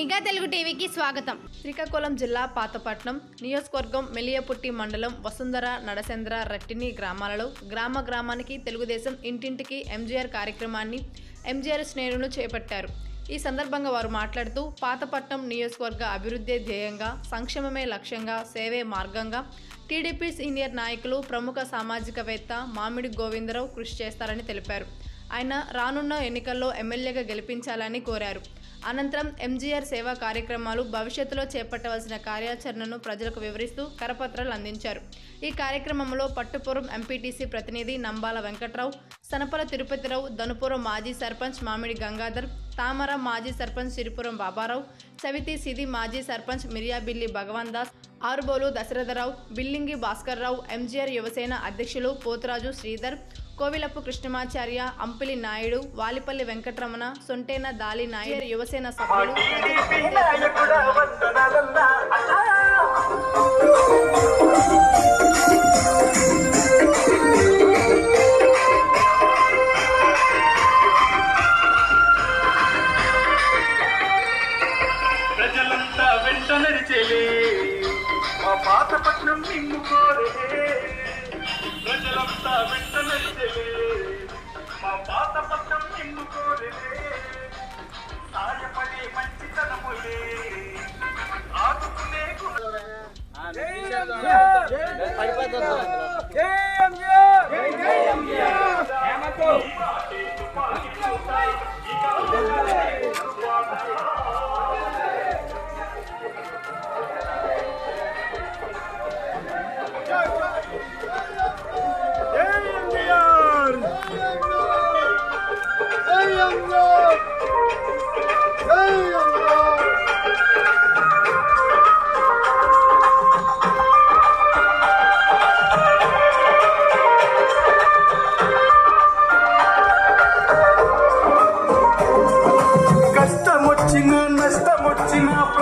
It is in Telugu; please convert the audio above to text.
నిఘా తెలుగు టీవీకి స్వాగతం శ్రీకాకుళం జిల్లా పాతపట్నం నియోజకవర్గం మెలియపుట్టి మండలం వసుంధర నడసేంద్ర రట్టిని గ్రామాలలో గ్రామ గ్రామానికి తెలుగుదేశం ఇంటింటికి ఎంజీఆర్ కార్యక్రమాన్ని ఎంజీఆర్ శ్రేణులు చేపట్టారు ఈ సందర్భంగా వారు మాట్లాడుతూ పాతపట్నం నియోజకవర్గ అభివృద్ధి ధ్యేయంగా సంక్షేమమే లక్ష్యంగా సేవే మార్గంగా టీడీపీ సీనియర్ నాయకులు ప్రముఖ సామాజికవేత్త మామిడి గోవిందరావు కృషి చేస్తారని తెలిపారు ఆయన రానున్న ఎన్నికల్లో ఎమ్మెల్యేగా గెలిపించాలని కోరారు అనంతరం ఎంజీఆర్ సేవా కార్యక్రమాలు భవిష్యత్తులో చేపట్టవలసిన కార్యాచరణను ప్రజలకు వివరిస్తూ కరపత్రాలు అందించారు ఈ కార్యక్రమంలో పట్టుపురం ఎంపీటీసీ ప్రతినిధి నంబాల వెంకట్రావు సనపల తిరుపతిరావు ధనుపురం మాజీ సర్పంచ్ మామిడి గంగాధర్ తామర మాజీ సర్పంచ్ సిరిపురం బాబారావు చవితి సిది మాజీ సర్పంచ్ మిరియాబిల్లి భగవాన్ దాస్ ఆరుబోలు దశరథరావు బిల్లింగి భాస్కర్రావు ఎంజీఆర్ యువసేన అధ్యక్షులు పోతురాజు శ్రీధర్ కోవిలప్పు కృష్ణమాచార్య అంపిలి నాయుడు వాలిపల్లి వెంకటరమణ సొంటేన దాలి నాయర్ యువసేన సభ్యులు ప్రజలంతా వెంట నడిచేలే మా పాతపట్నం నిన్ను కోరే ప్రజలంతా వెంట నడిచేలే మా పాతపట్నం నిన్ను కోరే సాయపడే మంచితనములే ఆదుకునే కష్టమొచ్చిన నష్టమొచ్చిన